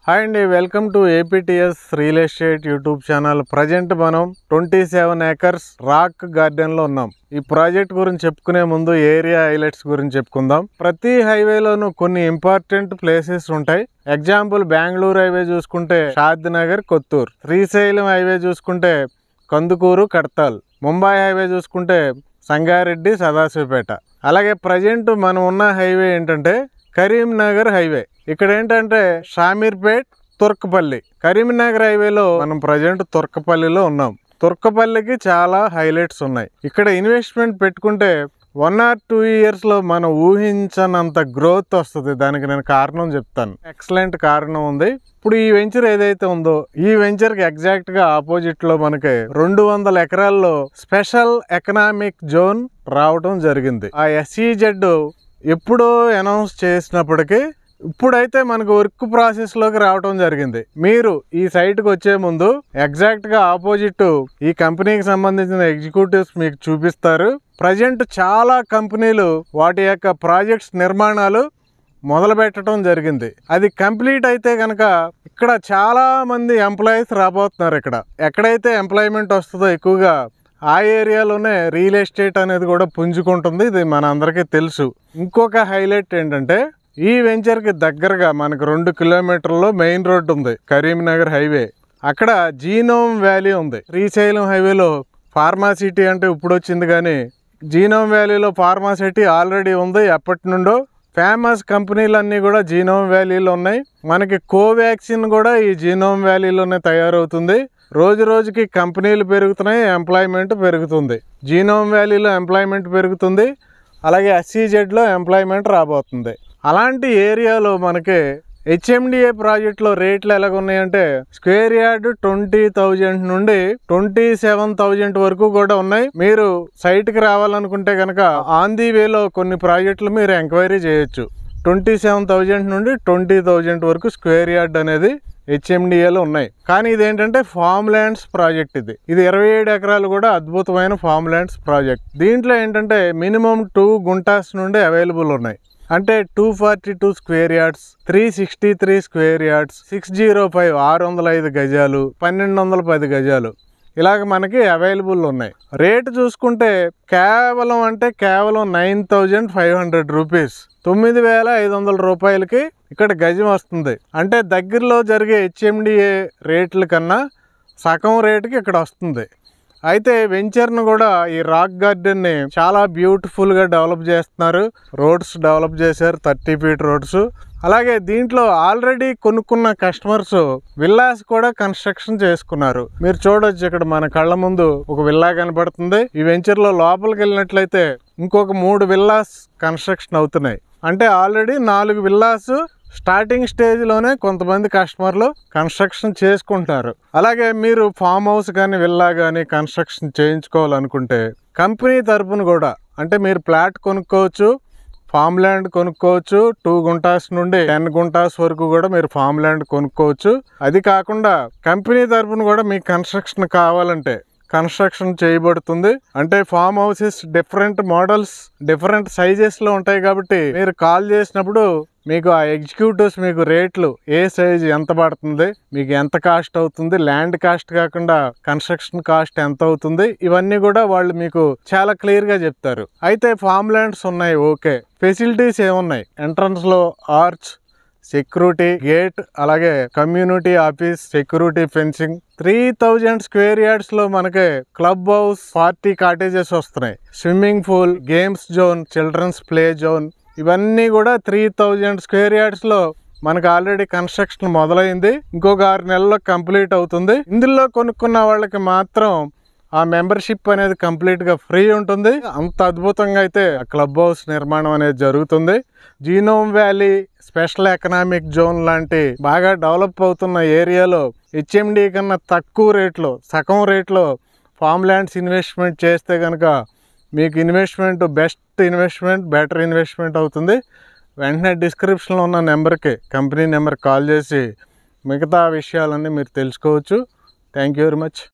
hi అండి welcome to APTS real estate YouTube channel present మనం twenty seven acres rock garden లో ఉన్నాం ఈ ప్రాజెక్ట్ గురించి చెప్పుకునే ముందు ఏరియా హైలైట్స్ గురించి చెప్పుకుందాం ప్రతి హైవేలోనూ కొన్ని ఇంపార్టెంట్ ప్లేసెస్ ఉంటాయి ఎగ్జాంపుల్ బెంగళూరు హైవే చూసుకుంటే షాద్ నగర్ కొత్తూరు శ్రీశైలం హైవే చూసుకుంటే కందుకూరు కడతాల్ ముంబై హైవే చూసుకుంటే సంగారెడ్డి సదాశివపేట అలాగే ప్రజెంట్ మనం ఉన్న హైవే ఏంటంటే కరీంనగర్ హైవే ఇక్కడ ఏంటంటే షామీర్పేట్ తుర్కపల్లి కరీంనగర్ హైవేలో మనం ప్రజెంట్ తుర్కపల్లిలో ఉన్నాం తుర్కపల్లికి చాలా హైలైట్స్ ఉన్నాయి ఇక్కడ ఇన్వెస్ట్మెంట్ పెట్టుకుంటే వన్ ఆర్ టూ ఇయర్స్ లో మనం ఊహించనంత గ్రోత్ వస్తుంది దానికి నేను కారణం చెప్తాను ఎక్సలెంట్ కారణం ఉంది ఇప్పుడు ఈ వెంచర్ ఏదైతే ఉందో ఈ వెంచర్ కి ఎగ్జాక్ట్ గా ఆపోజిట్ లో మనకి రెండు వందల ఎకరాల్లో స్పెషల్ ఎకనామిక్ జోన్ రావడం జరిగింది ఆ ఎస్ఈజెడ్ ఎప్పుడో అనౌన్స్ చేసినప్పటికీ ఇప్పుడైతే మనకు వర్క్ ప్రాసెస్ లోకి రావడం జరిగింది మీరు ఈ సైట్ కి వచ్చే ముందు ఎగ్జాక్ట్ గా ఆపోజిట్ ఈ కంపెనీకి సంబంధించిన ఎగ్జిక్యూటివ్స్ మీకు చూపిస్తారు ప్రజెంట్ చాలా కంపెనీలు వాటి యొక్క ప్రాజెక్ట్స్ నిర్మాణాలు మొదలు పెట్టడం జరిగింది అది కంప్లీట్ అయితే కనుక ఇక్కడ చాలా మంది ఎంప్లాయీస్ రాబోతున్నారు ఇక్కడ ఎక్కడైతే ఎంప్లాయ్మెంట్ వస్తుందో ఎక్కువగా ఆ ఏరియాలోనే రియల్ ఎస్టేట్ అనేది కూడా పుంజుకుంటుంది ఇది మన అందరికీ తెలుసు ఇంకొక హైలైట్ ఏంటంటే ఈ వెంచర్కి దగ్గరగా మనకు రెండు కిలోమీటర్లో మెయిన్ రోడ్ ఉంది కరీంనగర్ హైవే అక్కడ జీనోమ్ వ్యాలీ ఉంది శ్రీశైలం హైవేలో ఫార్మాసిటీ అంటే ఇప్పుడు వచ్చింది కానీ జీనోమ్ వ్యాలీలో ఫార్మాసిటీ ఆల్రెడీ ఉంది ఎప్పటి నుండో ఫేమస్ కంపెనీలన్నీ కూడా జీనోమ్ వ్యాలీలో ఉన్నాయి మనకి కోవాక్సిన్ కూడా ఈ జీనోమ్ వ్యాలీలోనే తయారవుతుంది రోజు రోజుకి కంపెనీలు పెరుగుతున్నాయి ఎంప్లాయ్మెంట్ పెరుగుతుంది జీనోమ్ వ్యాలీలో ఎంప్లాయ్మెంట్ పెరుగుతుంది అలాగే ఎస్సీజెడ్లో ఎంప్లాయ్మెంట్ రాబోతుంది అలాంటి ఏరియాలో మనకి హెచ్ఎండిఏ ప్రాజెక్ట్లో రేట్లు ఎలాగ ఉన్నాయంటే స్క్వేర్ యార్డ్ ట్వంటీ థౌజండ్ నుండి ట్వంటీ సెవెన్ థౌజండ్ వరకు కూడా ఉన్నాయి మీరు సైట్కి రావాలనుకుంటే కనుక ఆన్ ది వేలో కొన్ని ప్రాజెక్టులు మీరు ఎంక్వైరీ చేయొచ్చు ట్వంటీ సెవెన్ థౌజండ్ నుండి ట్వంటీ థౌజండ్ వరకు స్క్వేర్ యార్డ్ అనేది హెచ్ఎండిఏలో ఉన్నాయి కానీ ఇదేంటంటే ఫామ్ ల్యాండ్స్ ప్రాజెక్ట్ ఇది ఇది ఇరవై ఏడు ఎకరాలు కూడా అద్భుతమైన ఫామ్ ల్యాండ్స్ ప్రాజెక్ట్ దీంట్లో ఏంటంటే మినిమం టూ గుంటాస్ నుండి అవైలబుల్ ఉన్నాయి అంటే two forty two square yards three sixty three square yards six zero five ఆరు వందల ఐదు గజాలు పన్నెండు వందల పది గజాలు ఇలాగ మనకి అవైలబుల్ ఉన్నాయి రేటు చూసుకుంటే కేవలం అంటే కేవలం nine thousand five hundred rupees తొమ్మిది వేల ఐదు వందల రూపాయలకి ఇక్కడ గజం వస్తుంది అంటే దగ్గరలో జరిగే హెచ్ఎండిఏ రేట్ల కన్నా సగం రేటుకి ఇక్కడ వస్తుంది అయితే వెంచర్ను కూడా ఈ రాక్ గార్డెన్ని చాలా బ్యూటిఫుల్గా డెవలప్ చేస్తున్నారు రోడ్స్ డెవలప్ చేశారు థర్టీ ఫీట్ రోడ్స్ అలాగే దీంట్లో ఆల్రెడీ కొనుక్కున్న కస్టమర్స్ విల్లాస్ కూడా కన్స్ట్రక్షన్ చేసుకున్నారు మీరు చూడొచ్చు ఇక్కడ మన కళ్ళ ముందు ఒక విల్లా కనబడుతుంది ఈ వెంచర్ లో లోపలికి వెళ్ళినట్లయితే ఇంకొక మూడు విల్లాస్ కన్స్ట్రక్షన్ అవుతున్నాయి అంటే ఆల్రెడీ నాలుగు విల్లాస్ స్టార్టింగ్ స్టేజ్లోనే కొంతమంది కస్టమర్లు కన్స్ట్రక్షన్ చేసుకుంటారు అలాగే మీరు ఫామ్ హౌస్ కానీ విల్లా కానీ కన్స్ట్రక్షన్ చేయించుకోవాలనుకుంటే కంపెనీ తరపున కూడా అంటే మీరు ప్లాట్ కొనుక్కోవచ్చు ఫామ్ ల్యాండ్ కొనుక్కోవచ్చు టూ గుంటాస్ నుండి టెన్ గుంటాస్ వరకు కూడా మీరు ఫామ్ ల్యాండ్ కొనుక్కోవచ్చు అది కాకుండా కంపెనీ తరపున కూడా మీకు కన్స్ట్రక్షన్ కావాలంటే కన్స్ట్రక్షన్ చేయబడుతుంది అంటే farm houses different models different sizes లో ఉంటాయి కాబట్టి మీరు కాల్ చేసినప్పుడు మీకు ఆ ఎగ్జిక్యూటివ్స్ మీకు రేట్లు ఏ సైజ్ ఎంత పడుతుంది మీకు ఎంత కాస్ట్ అవుతుంది ల్యాండ్ కాస్ట్ కాకుండా కన్స్ట్రక్షన్ కాస్ట్ ఎంత అవుతుంది ఇవన్నీ కూడా వాళ్ళు మీకు చాలా క్లియర్ గా చెప్తారు అయితే ఫామ్ ల్యాండ్స్ ఉన్నాయి ఓకే ఫెసిలిటీస్ ఏమున్నాయి ఎంట్రన్స్ లో ఆర్చ్ సెక్యూరిటీ గేట్ అలాగే community office security fencing three thousand square yards లో మనకి క్లబ్ హౌస్ పార్టీ కాటేజెస్ వస్తున్నాయి swimming pool games zone children's play zone ఇవన్నీ కూడా త్రీ థౌజండ్ స్క్వేర్ యార్డ్స్ లో మనకు ఆల్రెడీ కన్స్ట్రక్షన్ మొదలైంది ఇంకొక ఆరు నెలల్లో కంప్లీట్ అవుతుంది ఇందులో కొనుక్కున్న వాళ్ళకి మాత్రం ఆ మెంబర్షిప్ అనేది కంప్లీట్ గా ఫ్రీ ఉంటుంది అంత అద్భుతంగా అయితే క్లబ్ హౌస్ నిర్మాణం అనేది జరుగుతుంది genome valley special economic zone లాంటి బాగా డెవలప్ అవుతున్న ఏరియాలో హెచ్ఎండి కన్నా తక్కువ రేట్లో సగం రేట్లో ఫామ్ ల్యాండ్స్ ఇన్వెస్ట్మెంట్ చేస్తే కనుక మీకు investment best investment better investment అవుతుంది వెంటనే డిస్క్రిప్షన్లో ఉన్న నెంబర్కి కంపెనీ నెంబర్ కాల్ చేసి మిగతా విషయాలన్నీ మీరు తెలుసుకోవచ్చు థ్యాంక్ యూ వెరీ మచ్